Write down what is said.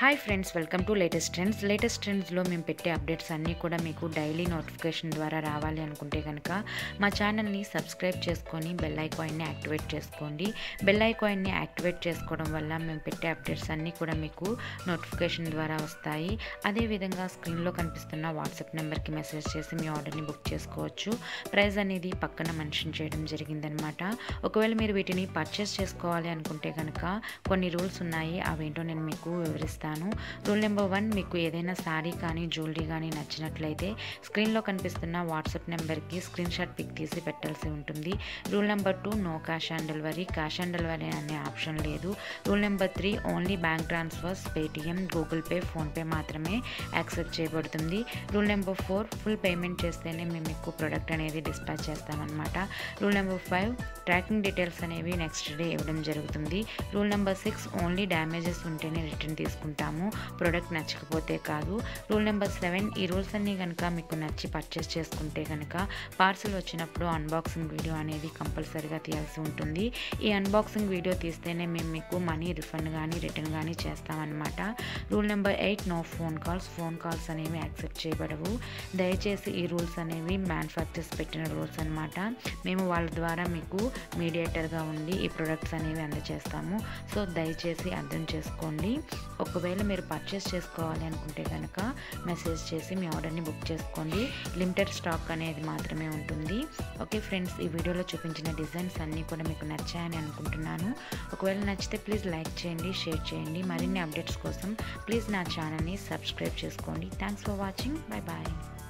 hi friends welcome to latest trends లేటెస్ట్ ట్రెండ్స్లో మేము పెట్టే అప్డేట్స్ అన్నీ కూడా మీకు డైలీ నోటిఫికేషన్ ద్వారా రావాలి అనుకుంటే కనుక మా ఛానల్ని సబ్స్క్రైబ్ చేసుకొని బెల్ ఐకాయిన్ని యాక్టివేట్ చేసుకోండి బెల్ ఐకాయిన్ని యాక్టివేట్ చేసుకోవడం వల్ల మేము పెట్టే అప్డేట్స్ అన్నీ కూడా మీకు నోటిఫికేషన్ ద్వారా వస్తాయి అదేవిధంగా స్క్రీన్లో కనిపిస్తున్న వాట్సాప్ నెంబర్కి మెసేజ్ చేసి మీ ఆర్డర్ని బుక్ చేసుకోవచ్చు ప్రైస్ అనేది పక్కన మెన్షన్ చేయడం జరిగిందనమాట ఒకవేళ మీరు వీటిని పర్చేస్ చేసుకోవాలి అనుకుంటే కనుక కొన్ని రూల్స్ ఉన్నాయి అవేంటో నేను మీకు వివరిస్తాను రూల్ నెంబర్ వన్ మీకు ఏదైనా శారీ కానీ జ్యువెలరీ కానీ నచ్చినట్లయితే స్క్రీన్లో కనిపిస్తున్న వాట్సాప్ నెంబర్కి స్క్రీన్ షాట్ పిక్ తీసి పెట్టాల్సి ఉంటుంది rule number two no cash on delivery cash on delivery అనే ఆప్షన్ లేదు rule number three only bank transfers Paytm Google Pay PhonePe మాత్రమే యాక్సెప్ట్ చేయబడుతుంది rule number four full payment చేస్తేనే మేము మీకు ప్రోడక్ట్ అనేది డిస్పాచ్ చేస్తామన్నమాట rule number five tracking details అనేవి నెక్స్ట్ డే ఇవ్వడం జరుగుతుంది rule number six only damages ఉంటేనే రిటర్న్ తీసుకుంటాము ప్రోడక్ట్ నచ్చకపోతే కాదు రూల్ నెంబర్ సెవెన్ ఈ రూల్స్ అన్నీ కనుక మీకు నచ్చి పర్చేస్ చేసుకుంటే కనుక పార్సల్ వచ్చినప్పుడు అన్బాక్సింగ్ వీడియో అనేది కంపల్సరీగా తీయాల్సి ఉంటుంది ఈ అన్బాక్సింగ్ వీడియో తీస్తేనే మేము మీకు మనీ రిఫండ్ కానీ రిటర్న్ కానీ చేస్తామన్నమాట rule number eight no phone calls phone calls అనేవి యాక్సెప్ట్ చేయబడవు దయచేసి ఈ రూల్స్ అనేవి మ్యానుఫ్యాక్చర్స్ పెట్టిన రూల్స్ అనమాట మేము వాళ్ళ ద్వారా మీకు మీడియేటర్గా ఉండి ఈ ప్రొడక్ట్స్ అనేవి అందజేస్తాము సో దయచేసి అర్థం చేసుకోండి ఒకవేళ మీరు పర్చేస్ చేసుకోవాలి అనుకుంటే కనుక మెసేజ్ చేసి మీ ఆర్డర్ని బుక్ చేసుకోండి లిమిటెడ్ స్టాక్ అనేది మాత్రమే ఉంటుంది ఓకే ఫ్రెండ్స్ ఈ వీడియోలో చూపించిన డిజైన్స్ అన్నీ కూడా మీకు నచ్చాయని అనుకుంటున్నాను ఒకవేళ నచ్చితే ప్లీజ్ లైక్ చేయండి షేర్ చేయండి మరిన్ని అప్డేట్స్ కోసం ప్లీజ్ నా ఛానల్ని సబ్స్క్రైబ్ చేసుకోండి thanks for watching bye bye